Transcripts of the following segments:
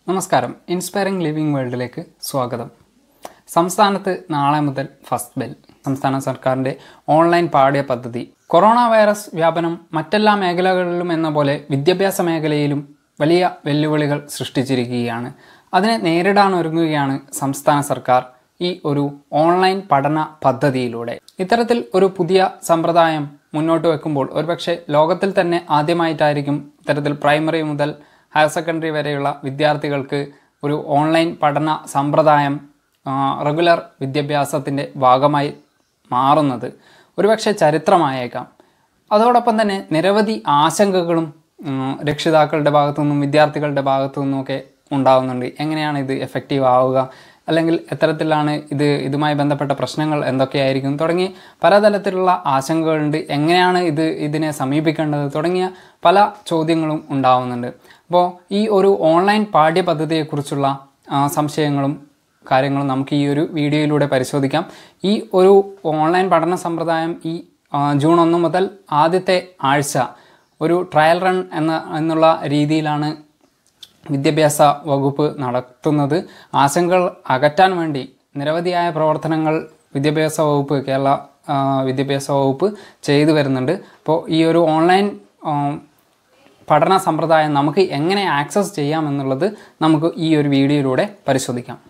നമസ്കാരം inspiring living വേൾഡിലേക്ക് സ്വാഗതം സംസ്ഥാനത്ത് നാളെ മുതൽ ഫസ്റ്റ് ബെൽ സംസ്ഥാന സർക്കാരിൻ്റെ ഓൺലൈൻ പാഠ്യ പദ്ധതി കൊറോണ വൈറസ് വ്യാപനം മറ്റെല്ലാ മേഖലകളിലും എന്ന പോലെ വിദ്യാഭ്യാസ മേഖലയിലും വലിയ വെല്ലുവിളികൾ സൃഷ്ടിച്ചിരിക്കുകയാണ് അതിനെ നേരിടാൻ ഒരുങ്ങുകയാണ് സംസ്ഥാന സർക്കാർ ഈ ഒരു ഓൺലൈൻ പഠന പദ്ധതിയിലൂടെ ഇത്തരത്തിൽ ഒരു പുതിയ സമ്പ്രദായം മുന്നോട്ട് വെക്കുമ്പോൾ ഒരുപക്ഷെ ലോകത്തിൽ തന്നെ ആദ്യമായിട്ടായിരിക്കും ഇത്തരത്തിൽ പ്രൈമറി മുതൽ ഹയർ സെക്കൻഡറി വരെയുള്ള വിദ്യാർത്ഥികൾക്ക് ഒരു ഓൺലൈൻ പഠന സമ്പ്രദായം ആ, റെഗുലർ വിദ്യാഭ്യാസത്തിൻ്റെ ഭാഗമായി മാറുന്നത് ഒരുപക്ഷെ ചരിത്രമായേക്കാം അതോടൊപ്പം തന്നെ നിരവധി ആശങ്കകളും ഉം, രക്ഷിതാക്കളുടെ ഭാഗത്തു നിന്നും വിദ്യാർത്ഥികളുടെ ഭാഗത്തു നിന്നുമൊക്കെ ഉണ്ടാകുന്നുണ്ട് എങ്ങനെയാണ് ഇത് എഫക്റ്റീവ് ആവുക അല്ലെങ്കിൽ എത്തരത്തിലാണ് ഇത് ഇതുമായി ബന്ധപ്പെട്ട പ്രശ്നങ്ങൾ എന്തൊക്കെയായിരിക്കും തുടങ്ങി പലതരത്തിലുള്ള ആശങ്കകളുണ്ട് എങ്ങനെയാണ് ഇത് ഇതിനെ സമീപിക്കേണ്ടത് തുടങ്ങിയ പല ചോദ്യങ്ങളും ഉണ്ടാവുന്നുണ്ട് അപ്പോൾ ഈ ഒരു ഓൺലൈൻ പാഠ്യപദ്ധതിയെക്കുറിച്ചുള്ള ആ, സംശയങ്ങളും കാര്യങ്ങളും നമുക്ക് ഈ ഒരു വീഡിയോയിലൂടെ പരിശോധിക്കാം ഈ ഒരു ഓൺലൈൻ പഠന സമ്പ്രദായം ഈ ആ, ജൂൺ ഒന്ന് മുതൽ ആദ്യത്തെ ആഴ്ച ഒരു ട്രയൽ റൺ എന്ന എന്നുള്ള രീതിയിലാണ് വിദ്യാഭ്യാസ വകുപ്പ് നടത്തുന്നത് ആശങ്കകൾ അകറ്റാൻ വേണ്ടി നിരവധിയായ പ്രവർത്തനങ്ങൾ വിദ്യാഭ്യാസ വകുപ്പ് കേരള ആ, വിദ്യാഭ്യാസ വകുപ്പ് ചെയ്തു വരുന്നുണ്ട് അപ്പോൾ ഈ ഒരു ഓൺലൈൻ ആ, പഠന സമ്പ്രദായം നമുക്ക് എങ്ങനെ ആക്സസ് ചെയ്യാം എന്നുള്ളത് നമുക്ക് ഈ ഒരു വീഡിയോയിലൂടെ പരിശോധിക്കാം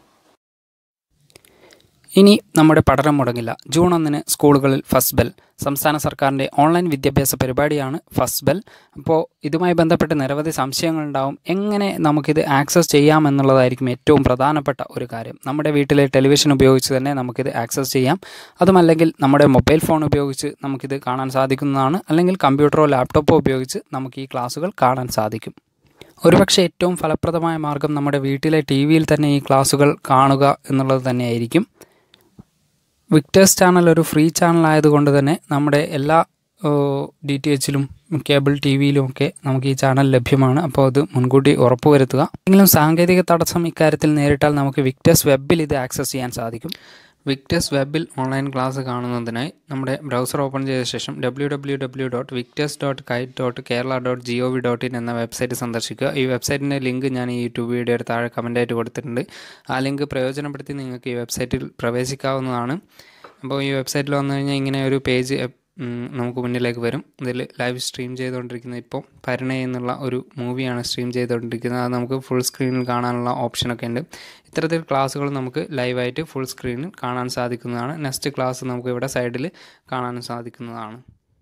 ഇനി നമ്മുടെ പഠനം മുടങ്ങില്ല ജൂൺ ഒന്നിന് സ്കൂളുകളിൽ ഫസ്റ്റ് ബെൽ സംസ്ഥാന സർക്കാരിൻ്റെ ഓൺലൈൻ വിദ്യാഭ്യാസ പരിപാടിയാണ് ഫസ്റ്റ് ബെൽ അപ്പോൾ ഇതുമായി ബന്ധപ്പെട്ട് നിരവധി സംശയങ്ങളുണ്ടാവും എങ്ങനെ നമുക്കിത് ആക്സസ് ചെയ്യാം എന്നുള്ളതായിരിക്കും ഏറ്റവും പ്രധാനപ്പെട്ട ഒരു കാര്യം നമ്മുടെ വീട്ടിലെ ടെലിവിഷൻ ഉപയോഗിച്ച് തന്നെ നമുക്കിത് ആക്സസ് ചെയ്യാം അതുമല്ലെങ്കിൽ നമ്മുടെ മൊബൈൽ ഫോൺ ഉപയോഗിച്ച് നമുക്കിത് കാണാൻ സാധിക്കുന്നതാണ് അല്ലെങ്കിൽ കമ്പ്യൂട്ടറോ ലാപ്ടോപ്പോ ഉപയോഗിച്ച് നമുക്ക് ഈ ക്ലാസ്സുകൾ കാണാൻ സാധിക്കും ഒരുപക്ഷെ ഏറ്റവും ഫലപ്രദമായ മാർഗം നമ്മുടെ വീട്ടിലെ ടി വിയിൽ തന്നെ ഈ ക്ലാസ്സുകൾ കാണുക എന്നുള്ളത് തന്നെയായിരിക്കും വിക്ടേഴ്സ് ചാനൽ ഒരു ഫ്രീ ചാനൽ ആയതുകൊണ്ട് തന്നെ നമ്മുടെ എല്ലാ ഡി ടി എച്ചിലും കേബിൾ ടി വിയിലും ഒക്കെ നമുക്ക് ഈ ചാനൽ ലഭ്യമാണ് അപ്പോൾ അത് മുൻകൂട്ടി ഉറപ്പുവരുത്തുക എന്തെങ്കിലും സാങ്കേതിക തടസ്സം ഇക്കാര്യത്തിൽ നേരിട്ടാൽ നമുക്ക് വിക്ടേഴ്സ് വെബിൽ ഇത് ആക്സസ് ചെയ്യാൻ സാധിക്കും വിക്ടേഴ്സ് വെബിൽ ഓൺലൈൻ ക്ലാസ് കാണുന്നതിനായി നമ്മുടെ ബ്രൗസർ ഓപ്പൺ ചെയ്ത ശേഷം W W W dot Victers dot KITE dot Kerala dot G O V dot in എന്ന വെബ്സൈറ്റ് സന്ദർശിക്കുക ഈ വെബ്സൈറ്റിൻ്റെ ലിങ്ക് ഞാൻ ഈ യൂട്യൂബ് വീഡിയോയുടെ താഴെ കമൻ്റായിട്ട് കൊടുത്തിട്ടുണ്ട് ആ ലിങ്ക് പ്രയോജനപ്പെടുത്തി നിങ്ങൾക്ക് ഈ വെബ്സൈറ്റിൽ പ്രവേശിക്കാവുന്നതാണ് അപ്പോൾ ഈ വെബ്സൈറ്റിൽ വന്നു കഴിഞ്ഞാൽ ഇങ്ങനെ ഒരു പേജ് നമുക്ക് മുന്നിലേക്ക് വരും ഇതിൽ ലൈവ് സ്ട്രീം ചെയ്തുകൊണ്ടിരിക്കുന്നത് ഇപ്പോൾ പരിണയ എന്നുള്ള ഒരു മൂവിയാണ് സ്ട്രീം ചെയ്തുകൊണ്ടിരിക്കുന്നത് അത് നമുക്ക് ഫുൾ സ്ക്രീനിൽ കാണാനുള്ള ഓപ്ഷനൊക്കെ ഉണ്ട് ഇത്തരത്തിൽ ക്ലാസ്സുകൾ നമുക്ക് ലൈവായിട്ട് ഫുൾ സ്ക്രീനിൽ കാണാൻ സാധിക്കുന്നതാണ് നെക്സ്റ്റ് ക്ലാസ് നമുക്ക് ഇവിടെ സൈഡിൽ കാണാൻ സാധിക്കുന്നതാണ്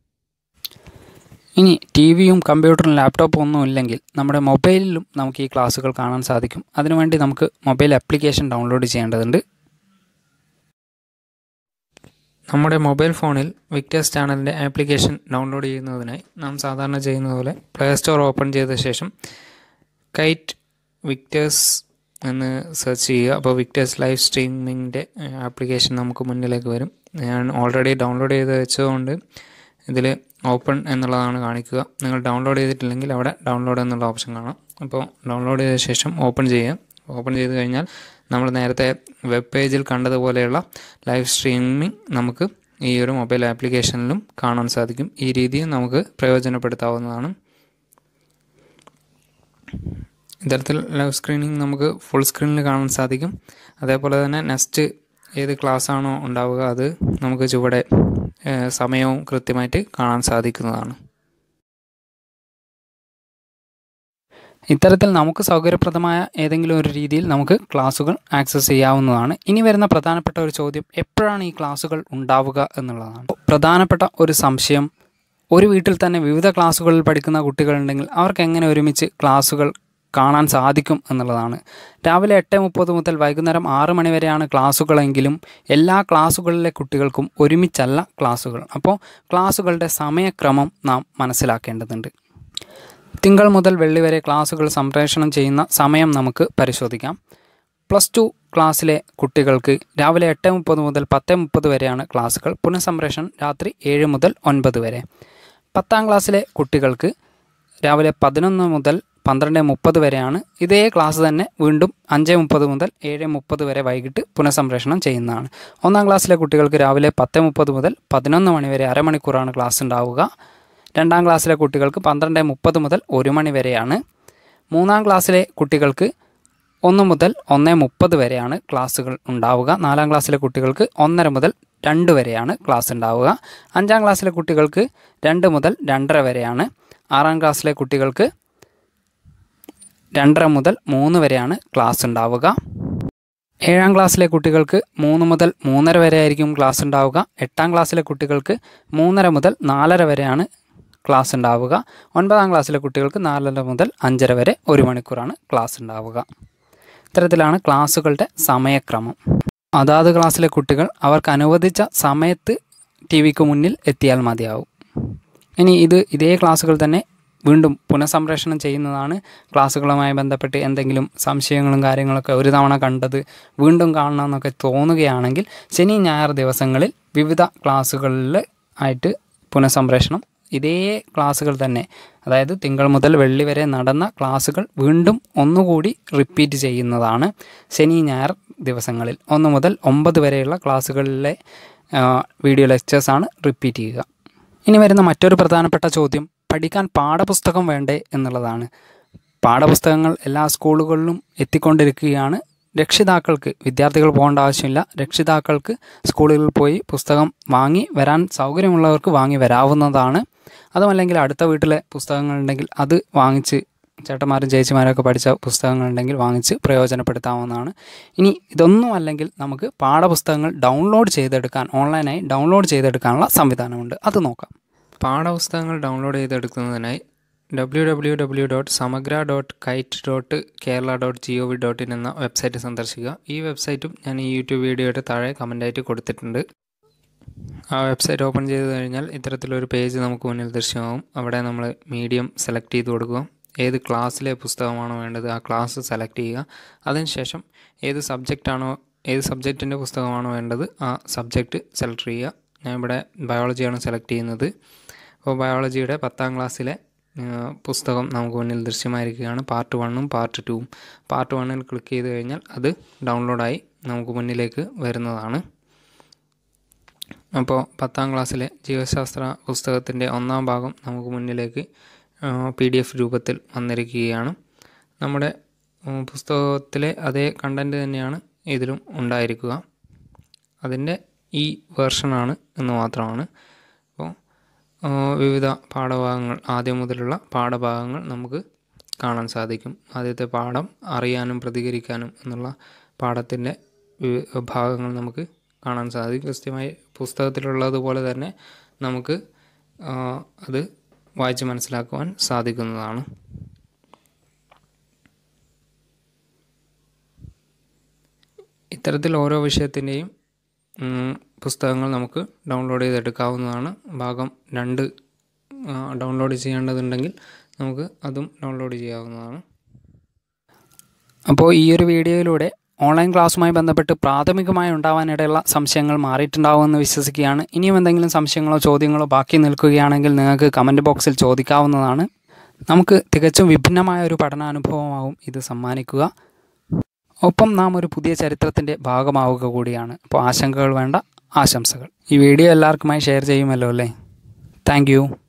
ഇനി ടി വിയും കമ്പ്യൂട്ടറും ലാപ്ടോപ്പും ഒന്നും ഇല്ലെങ്കിൽ നമ്മുടെ മൊബൈലിലും നമുക്ക് ഈ ക്ലാസ്സുകൾ കാണാൻ സാധിക്കും അതിനുവേണ്ടി നമുക്ക് മൊബൈൽ ആപ്ലിക്കേഷൻ ഡൗൺലോഡ് ചെയ്യേണ്ടതുണ്ട് നമ്മുടെ മൊബൈൽ ഫോണിൽ വിക്ടേഴ്സ് ചാനലിൻ്റെ ആപ്ലിക്കേഷൻ ഡൗൺലോഡ് ചെയ്യുന്നതിനായി നാം സാധാരണ ചെയ്യുന്നത് പോലെ പ്ലേ സ്റ്റോർ ഓപ്പൺ ചെയ്ത ശേഷം കൈറ്റ് വിക്ടേഴ്സ് എന്ന് സെർച്ച് ചെയ്യുക അപ്പോൾ വിക്ടേഴ്സ് ലൈവ് സ്ട്രീമിങ്ങിൻ്റെ ആപ്ലിക്കേഷൻ നമുക്ക് മുന്നിലേക്ക് വരും ഞാൻ ഓൾറെഡി ഡൗൺലോഡ് ചെയ്ത് വെച്ചതുകൊണ്ട് ഇതിൽ ഓപ്പൺ എന്നുള്ളതാണ് കാണിക്കുക നിങ്ങൾ ഡൗൺലോഡ് ചെയ്തിട്ടില്ലെങ്കിൽ അവിടെ ഡൗൺലോഡ് എന്നുള്ള ഓപ്ഷൻ കാണാം അപ്പോൾ ഡൗൺലോഡ് ചെയ്ത ശേഷം ഓപ്പൺ ചെയ്യുക ഓപ്പൺ ചെയ്ത് കഴിഞ്ഞാൽ നമ്മൾ നേരത്തെ വെബ് പേജിൽ കണ്ടതുപോലെയുള്ള ലൈവ് സ്ട്രീമിംഗ് നമുക്ക് ഈ ഒരു മൊബൈൽ ആപ്ലിക്കേഷനിലും കാണാൻ സാധിക്കും ഈ രീതിയും നമുക്ക് പ്രയോജനപ്പെടുത്താവുന്നതാണ് ഇത്തരത്തിൽ ലൈവ് സ്ക്രീനിങ് നമുക്ക് ഫുൾ സ്ക്രീനിൽ കാണാൻ സാധിക്കും അതേപോലെ തന്നെ നെക്സ്റ്റ് ഏത് ക്ലാസ് ആണോ ഉണ്ടാവുക അത് നമുക്ക് ചുവടെ ഏഹ്, സമയവും കൃത്യമായിട്ട് കാണാൻ സാധിക്കുന്നതാണ് ഇത്തരത്തിൽ നമുക്ക് സൗകര്യപ്രദമായ ഏതെങ്കിലും ഒരു രീതിയിൽ നമുക്ക് ക്ലാസ്സുകൾ ആക്സസ് ചെയ്യാവുന്നതാണ് ഇനി വരുന്ന പ്രധാനപ്പെട്ട ഒരു ചോദ്യം എപ്പോഴാണ് ഈ ക്ലാസ്സുകൾ ഉണ്ടാവുക എന്നുള്ളതാണ് പ്രധാനപ്പെട്ട ഒരു സംശയം ഒരു വീട്ടിൽ തന്നെ വിവിധ ക്ലാസ്സുകളിൽ പഠിക്കുന്ന കുട്ടികളുണ്ടെങ്കിൽ അവർക്ക് എങ്ങനെ ഒരുമിച്ച് ക്ലാസ്സുകൾ കാണാൻ സാധിക്കും എന്നുള്ളതാണ് രാവിലെ എട്ട് മുപ്പത് മുതൽ വൈകുന്നേരം ആറ് മണി വരെയാണ് ക്ലാസ്സുകളെങ്കിലും എല്ലാ ക്ലാസ്സുകളിലെ കുട്ടികൾക്കും ഒരുമിച്ചല്ല ക്ലാസ്സുകൾ അപ്പോൾ ക്ലാസ്സുകളുടെ സമയക്രമം നാം മനസ്സിലാക്കേണ്ടതുണ്ട് തിങ്കൾ മുതൽ വെള്ളി വരെ ക്ലാസ്സുകൾ സംപ്രേഷണം ചെയ്യുന്ന സമയം നമുക്ക് പരിശോധിക്കാം പ്ലസ് ടു ക്ലാസ്സിലെ കുട്ടികൾക്ക് രാവിലെ എട്ട് മുപ്പത് മുതൽ പത്ത് മുപ്പത് വരെയാണ് ക്ലാസ്സുകൾ പുനഃസംപ്രേഷണം രാത്രി ഏഴ് മുതൽ ഒൻപത് വരെ പത്താം ക്ലാസ്സിലെ കുട്ടികൾക്ക് രാവിലെ പതിനൊന്ന് മുതൽ പന്ത്രണ്ട് മുപ്പത് വരെയാണ് ഇതേ ക്ലാസ് തന്നെ വീണ്ടും അഞ്ച് മുപ്പത് മുതൽ ഏഴ് മുപ്പത് വരെ വൈകിട്ട് പുനഃസംപ്രേഷണം ചെയ്യുന്നതാണ് ഒന്നാം ക്ലാസ്സിലെ കുട്ടികൾക്ക് രാവിലെ പത്ത് മുപ്പത് മുതൽ പതിനൊന്ന് മണി വരെ അരമണിക്കൂറാണ് ക്ലാസ് ഉണ്ടാവുക രണ്ടാം ക്ലാസ്സിലെ കുട്ടികൾക്ക് പന്ത്രണ്ട് മുപ്പത് മുതൽ ഒരു മണി വരെയാണ് മൂന്നാം ക്ലാസ്സിലെ കുട്ടികൾക്ക് ഒന്ന് മുതൽ ഒന്ന് മുപ്പത് വരെയാണ് ക്ലാസ്സുകൾ ഉണ്ടാവുക നാലാം ക്ലാസ്സിലെ കുട്ടികൾക്ക് ഒന്നര മുതൽ രണ്ട് വരെയാണ് ക്ലാസ് ഉണ്ടാവുക അഞ്ചാം ക്ലാസ്സിലെ കുട്ടികൾക്ക് രണ്ട് മുതൽ രണ്ടര വരെയാണ് ആറാം ക്ലാസ്സിലെ കുട്ടികൾക്ക് രണ്ടര മുതൽ മൂന്ന് വരെയാണ് ക്ലാസ് ഉണ്ടാവുക ഏഴാം ക്ലാസ്സിലെ കുട്ടികൾക്ക് മൂന്ന് മുതൽ മൂന്നര വരെ ആയിരിക്കും ക്ലാസ് ഉണ്ടാവുക എട്ടാം ക്ലാസ്സിലെ കുട്ടികൾക്ക് മൂന്നര മുതൽ നാലര വരെയാണ് ക്ലാസ് ഉണ്ടാവുക ഒൻപതാം ക്ലാസ്സിലെ കുട്ടികൾക്ക് നാലര മുതൽ അഞ്ചര വരെ ഒരു മണിക്കൂറാണ് ക്ലാസ് ഉണ്ടാവുക ഇത്തരത്തിലാണ് ക്ലാസ്സുകളുടെ സമയക്രമം അതാത് ക്ലാസ്സിലെ കുട്ടികൾ അവർക്ക് അനുവദിച്ച സമയത്ത് ടി വിക്ക് മുന്നിൽ എത്തിയാൽ മതിയാവും ഇനി ഇത് ഇതേ ക്ലാസ്സുകൾ തന്നെ വീണ്ടും പുനഃസംപ്രേഷണം ചെയ്യുന്നതാണ് ക്ലാസ്സുകളുമായി ബന്ധപ്പെട്ട് എന്തെങ്കിലും സംശയങ്ങളും കാര്യങ്ങളൊക്കെ ഒരു തവണ കണ്ടത് വീണ്ടും കാണണമെന്നൊക്കെ തോന്നുകയാണെങ്കിൽ ശനി ഞായർ ദിവസങ്ങളിൽ വിവിധ ക്ലാസ്സുകളിൽ ആയിട്ട് പുനഃസംപ്രേഷണം ഇതേ ക്ലാസ്സുകൾ തന്നെ അതായത് തിങ്കൾ മുതൽ വെള്ളി വരെ നടന്ന ക്ലാസ്സുകൾ വീണ്ടും ഒന്നുകൂടി റിപ്പീറ്റ് ചെയ്യുന്നതാണ് ശനി ഞായർ ദിവസങ്ങളിൽ ഒന്ന് മുതൽ ഒമ്പത് വരെയുള്ള ക്ലാസ്സുകളിലെ ആ, വീഡിയോ ലെക്ചേഴ്സാണ് റിപ്പീറ്റ് ചെയ്യുക ഇനി വരുന്ന മറ്റൊരു പ്രധാനപ്പെട്ട ചോദ്യം പഠിക്കാൻ പാഠപുസ്തകം വേണ്ടേ എന്നുള്ളതാണ് പാഠപുസ്തകങ്ങൾ എല്ലാ സ്കൂളുകളിലും എത്തിക്കൊണ്ടിരിക്കുകയാണ് രക്ഷിതാക്കൾക്ക് വിദ്യാർത്ഥികൾ പോകേണ്ട ആവശ്യമില്ല രക്ഷിതാക്കൾക്ക് സ്കൂളുകളിൽ പോയി പുസ്തകം വാങ്ങി വരാൻ സൗകര്യമുള്ളവർക്ക് വാങ്ങി വരാവുന്നതാണ് അതുമല്ലെങ്കിൽ അടുത്ത വീട്ടിലെ പുസ്തകങ്ങളുണ്ടെങ്കിൽ അത് വാങ്ങിച്ച് ചേട്ടന്മാരും ചേച്ചിമാരൊക്കെ പഠിച്ച പുസ്തകങ്ങളുണ്ടെങ്കിൽ വാങ്ങിച്ച് പ്രയോജനപ്പെടുത്താവുന്നതാണ് ഇനി ഇതൊന്നും അല്ലെങ്കിൽ നമുക്ക് പാഠപുസ്തകങ്ങൾ ഡൗൺലോഡ് ചെയ്തെടുക്കാൻ ഓൺലൈനായി ഡൗൺലോഡ് ചെയ്തെടുക്കാനുള്ള സംവിധാനമുണ്ട് അത് നോക്കാം പാഠപുസ്തകങ്ങൾ ഡൗൺലോഡ് ചെയ്തെടുക്കുന്നതിനായി W W W dot Samagra dot KITE dot Kerala dot G O V dot in എന്ന വെബ്സൈറ്റ് സന്ദർശിക്കുക ഈ വെബ്സൈറ്റും ഞാൻ ഈ യൂട്യൂബ് വീഡിയോയുടെ താഴെ കമൻ്റായിട്ട് കൊടുത്തിട്ടുണ്ട് ആ വെബ്സൈറ്റ് ഓപ്പൺ ചെയ്ത് കഴിഞ്ഞാൽ ഇത്തരത്തിലൊരു പേജ് നമുക്ക് മുന്നിൽ ദൃശ്യമാവും അവിടെ നമ്മൾ മീഡിയം സെലക്ട് ചെയ്ത് കൊടുക്കുക ഏത് ക്ലാസ്സിലെ പുസ്തകമാണോ വേണ്ടത് ആ ക്ലാസ് സെലക്ട് ചെയ്യുക അതിനുശേഷം ഏത് സബ്ജക്റ്റാണോ ഏത് സബ്ജക്റ്റിൻ്റെ പുസ്തകമാണോ വേണ്ടത് ആ സബ്ജക്റ്റ് സെലക്ട് ചെയ്യുക ഞാൻ ഇവിടെ ബയോളജിയാണ് സെലക്ട് ചെയ്യുന്നത് അപ്പോൾ ബയോളജിയുടെ പത്താം ക്ലാസ്സിലെ ആ, പുസ്തകം നമുക്ക് മുന്നിൽ ദൃശ്യമായിരിക്കുകയാണ് പാർട്ട് വണ്ണും പാർട്ട് ടൂവും പാർട്ട് വണ്ണിൽ ക്ലിക്ക് ചെയ്ത് കഴിഞ്ഞാൽ അത് ഡൗൺലോഡായി നമുക്ക് മുന്നിലേക്ക് വരുന്നതാണ് അപ്പോൾ പത്താം ക്ലാസ്സിലെ ജീവശാസ്ത്ര പുസ്തകത്തിൻ്റെ ഒന്നാം ഭാഗം നമുക്ക് മുന്നിലേക്ക് പി ഡി എഫ് രൂപത്തിൽ വന്നിരിക്കുകയാണ് നമ്മുടെ ഉം, പുസ്തകത്തിലെ അതേ കണ്ടൻറ്റ് തന്നെയാണ് ഇതിലും ഉണ്ടായിരിക്കുക അതിൻ്റെ ഈ വേർഷനാണ് എന്ന് മാത്രമാണ് അപ്പോൾ ആ, വിവിധ പാഠഭാഗങ്ങൾ ആദ്യം മുതലുള്ള പാഠഭാഗങ്ങൾ നമുക്ക് കാണാൻ സാധിക്കും ആദ്യത്തെ പാഠം അറിയാനും പ്രതികരിക്കാനും എന്നുള്ള പാഠത്തിൻ്റെ വി- ഭാഗങ്ങൾ നമുക്ക് കാണാൻ സാധിക്കും കൃത്യമായി പുസ്തകത്തിലുള്ളതുപോലെ തന്നെ നമുക്ക് ആ, അത് വായിച്ച് മനസ്സിലാക്കുവാൻ സാധിക്കുന്നതാണ് ഇത്തരത്തിൽ ഓരോ വിഷയത്തിൻ്റെയും ഉം, പുസ്തകങ്ങൾ നമുക്ക് ഡൗൺലോഡ് ചെയ്തെടുക്കാവുന്നതാണ് ഭാഗം രണ്ട് ആ, ഡൗൺലോഡ് ചെയ്യേണ്ടതുണ്ടെങ്കിൽ നമുക്ക് അതും ഡൗൺലോഡ് ചെയ്യാവുന്നതാണ് അപ്പോൾ ഈ ഒരു വീഡിയോയിലൂടെ ഓൺലൈൻ ക്ലാസ്സുമായി ബന്ധപ്പെട്ട് പ്രാഥമികമായി ഉണ്ടാവാനിടയുള്ള സംശയങ്ങൾ മാറിയിട്ടുണ്ടാവുമെന്ന് വിശ്വസിക്കുകയാണ് ഇനിയും എന്തെങ്കിലും സംശയങ്ങളോ ചോദ്യങ്ങളോ ബാക്കി നിൽക്കുകയാണെങ്കിൽ നിങ്ങൾക്ക് കമൻറ്റ് ബോക്സിൽ ചോദിക്കാവുന്നതാണ് നമുക്ക് തികച്ചും വിഭിന്നമായ ഒരു പഠനാനുഭവമാവും ഇത് സമ്മാനിക്കുക ഒപ്പം നാം ഒരു പുതിയ ചരിത്രത്തിൻ്റെ ഭാഗമാവുക കൂടിയാണ് അപ്പോൾ ആശങ്കകൾ വേണ്ട ആശംസകൾ ഈ വീഡിയോ എല്ലാവർക്കുമായി ഷെയർ ചെയ്യുമല്ലോ അല്ലേ താങ്ക്